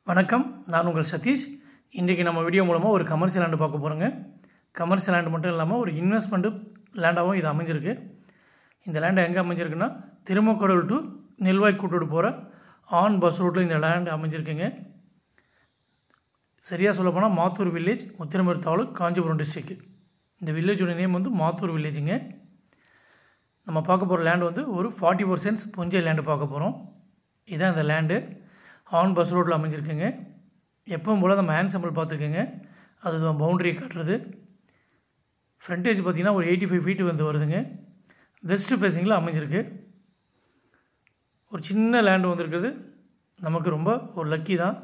வணக்கம் நான் உங்கள் சதீஷ் இன்றைக்கி நம்ம வீடியோ மூலமாக ஒரு கமர்ஷியல் லேண்டு பார்க்க போகிறோங்க கமர்ஷியல் லேண்டு மட்டும் இல்லாமல் ஒரு இன்வெஸ்ட்மெண்ட்டு லேண்டாகவும் இது அமைஞ்சிருக்கு இந்த லேண்டு எங்கே அமைஞ்சிருக்குன்னா திருமக்கடல் டு நெல்வாய் கூட்டோடு போகிற ஆன் பஸ் ரூட்டில் இந்த லேண்டு அமைஞ்சிருக்குங்க சரியாக சொல்லப்போனால் மாத்தூர் வில்லேஜ் உத்திரமேர் தாலுக் காஞ்சிபுரம் டிஸ்ட்ரிக்ட் இந்த வில்லேஜோட நேம் வந்து மாத்தூர் வில்லேஜுங்க நம்ம பார்க்க போகிற லேண்டு வந்து ஒரு ஃபார்ட்டி பர்சன்ட்ஸ் புஞ்சை லேண்டு பார்க்க போகிறோம் இதான் இந்த லேண்டு ஆன் பஸ் ரோட்டில் அமைஞ்சிருக்குங்க எப்பவும் போல் நம்ம ஹேண்ட் சம்பிள் பார்த்துக்குங்க அதுதான் பவுண்ட்ரி காட்டுறது ஃப்ரண்டேஜ் பார்த்திங்கன்னா ஒரு எயிட்டி ஃபைவ் ஃபீட்டு வந்து வருதுங்க வெஸ்ட் ஃபேஸிங்கில் அமைஞ்சிருக்கு ஒரு சின்ன லேண்டு வந்திருக்குது நமக்கு ரொம்ப ஒரு லக்கி தான்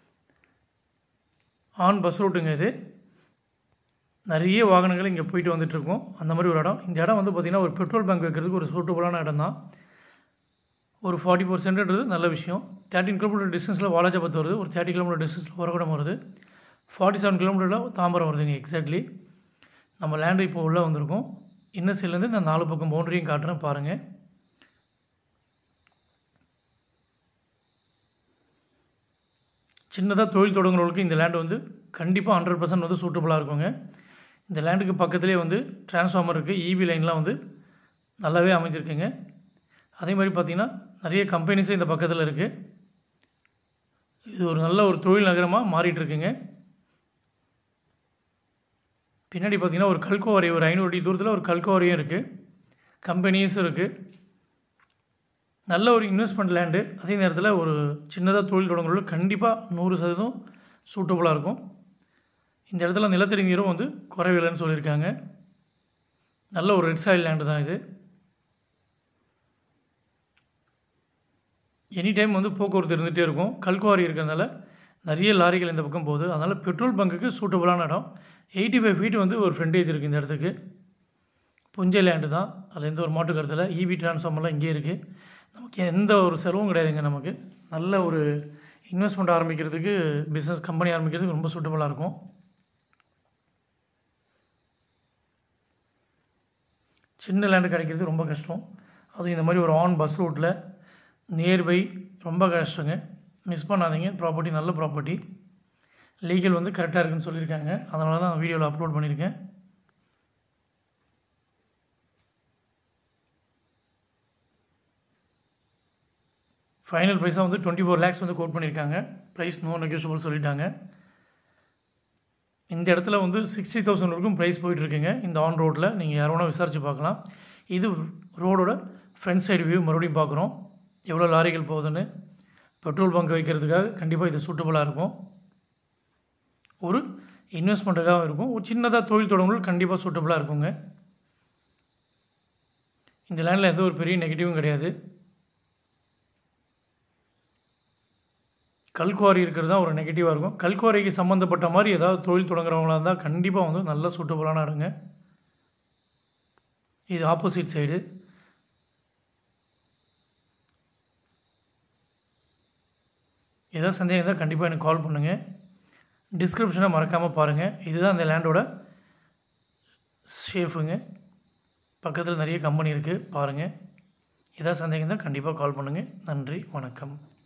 ஆன் பஸ் ரூட்டுங்க இது நிறைய வாகனங்கள் இங்கே போயிட்டு வந்துட்டுருக்கோம் அந்த மாதிரி ஒரு இடம் இந்த இடம் வந்து பார்த்திங்கன்னா ஒரு பெட்ரோல் பங்க் வைக்கிறதுக்கு ஒரு சூட்டபுளான இடம் தான் ஒரு ஃபார்ட்டி பர்சன்ட்ன்றது நல்ல விஷயம் தேர்ட்டின் கிலோமீட்டர் டிஸ்டன்ஸில் வாலாஜாபாத் வருது ஒரு தேர்ட்டி கிலோமீட்டர் டிஸ்டன்ஸில் உரகுடம் வருது ஃபார்ட்டி செவன் கிலோமீட்டரில் தாம்பரம் வருதுங்க எக்ஸாக்ட்லி நம்ம லேண்டு இப்போ உள்ளே வந்திருக்கோம் இன்ன சைட்லேருந்து இந்த நாலு பக்கம் பவுண்டரியும் காட்டுறேன் பாருங்கள் சின்னதாக தொழில் தொடங்குறவங்களுக்கு இந்த லேண்டு வந்து கண்டிப்பாக ஹண்ட்ரட் பர்சன்ட் வந்து சூட்டபுளாக இருக்குங்க இந்த லேண்டுக்கு பக்கத்துலேயே வந்து டிரான்ஸ்ஃபார்மர் இருக்குது இபி லைன்லாம் வந்து நல்லாவே அமைஞ்சிருக்குங்க அதே மாதிரி பார்த்திங்கன்னா நிறைய கம்பெனிஸும் இந்த பக்கத்தில் இருக்குது இது ஒரு நல்ல ஒரு தொழில் நகரமாக மாறிட்டு இருக்குங்க பின்னாடி பார்த்திங்கன்னா ஒரு கல்கோவரை ஒரு ஐநூறு அடி தூரத்தில் ஒரு கல்கோவரையும் இருக்குது கம்பெனிஸும் இருக்குது நல்ல ஒரு இன்வெஸ்ட்மெண்ட் லேண்டு அதே நேரத்தில் ஒரு சின்னதாக தொழில் தொடங்குறவங்களுக்கு கண்டிப்பாக நூறு சதவீதம் சூட்டபுளாக இருக்கும் இந்த இடத்துல நிலத்தடி நீரும் வந்து குறைவில்லைன்னு சொல்லியிருக்காங்க நல்ல ஒரு ரெட் சாயில் லேண்டு தான் இது எனி டைம் வந்து போக்குவரத்து இருந்துகிட்டே இருக்கும் கல்குவாரி இருக்கிறதுனால நிறைய லாரிகள் இந்த பக்கம் போகுது அதனால் பெட்ரோல் பங்குக்கு சூட்டபுளான இடம் எயிட்டி ஃபைவ் ஃபீட் வந்து ஒரு ஃப்ரண்டேஜ் இருக்குது இந்த இடத்துக்கு புஞ்சை லேண்டு தான் அதில் எந்த ஒரு மாட்டு கருத்தில் இபி டிரான்ஸ்ஃபார்மர்லாம் இங்கே இருக்குது நமக்கு எந்த ஒரு செலவும் கிடையாதுங்க நமக்கு நல்ல ஒரு இன்வெஸ்ட்மெண்ட் ஆரம்பிக்கிறதுக்கு பிஸ்னஸ் கம்பெனி ஆரம்பிக்கிறதுக்கு ரொம்ப சூட்டபுளாக இருக்கும் சின்ன லேண்டு கிடைக்கிறது ரொம்ப கஷ்டம் அதுவும் இந்த மாதிரி ஒரு ஆன் பஸ் ரூட்டில் நியர்பை ரொம்ப கஷ்டங்க மிஸ் பண்ணாதீங்க ப்ராப்பர்ட்டி நல்ல ப்ராப்பர்ட்டி லீகல் வந்து கரெக்டாக இருக்குன்னு சொல்லியிருக்காங்க அதனால தான் வீடியோவில் அப்லோட் பண்ணியிருக்கேன் ஃபைனல் ப்ரைஸாக வந்து டுவெண்ட்டி ஃபோர் லேக்ஸ் வந்து கோட் பண்ணியிருக்காங்க ப்ரைஸ் நோ நெகோஷியபிள் சொல்லிட்டாங்க இந்த இடத்துல வந்து சிக்ஸ்டி தௌசண்ட் வரைக்கும் ப்ரைஸ் போயிட்டுருக்குங்க இந்த ஆன் ரோட்டில் நீங்கள் யார் வேணால் விசாரித்து பார்க்கலாம் இது ரோடோட ஃப்ரண்ட் சைடு வியூ மறுபடியும் பார்க்குறோம் எவ்வளோ லாரிகள் போகுதுன்னு பெட்ரோல் பங்க் வைக்கிறதுக்காக கண்டிப்பாக இது சூட்டபுளாக இருக்கும் ஒரு இன்வெஸ்ட்மெண்ட்டுக்காகவும் இருக்கும் ஒரு சின்னதாக தொழில் தொடங்குகள் கண்டிப்பாக சூட்டபுளாக இருக்குங்க இந்த லேண்டில் எந்த ஒரு பெரிய நெகட்டிவும் கிடையாது கல்குவாரி இருக்கிறது தான் ஒரு நெகட்டிவாக இருக்கும் கல்குவாரிக்கு சம்மந்தப்பட்ட மாதிரி ஏதாவது தொழில் தொடங்குறவங்களாக இருந்தால் கண்டிப்பாக வந்து நல்ல சூட்டபுளான இடங்க இது ஆப்போசிட் சைடு ஏதாவது சந்தேகம் இருந்தால் கண்டிப்பாக எனக்கு கால் பண்ணுங்கள் டிஸ்கிரிப்ஷனை மறக்காமல் பாருங்கள் இதுதான் இந்த லேண்டோட ஷேஃபுங்க பக்கத்தில் நிறைய கம்பெனி இருக்குது பாருங்கள் ஏதாவது சந்தேகம் இருந்தால் கண்டிப்பாக கால் பண்ணுங்கள் நன்றி வணக்கம்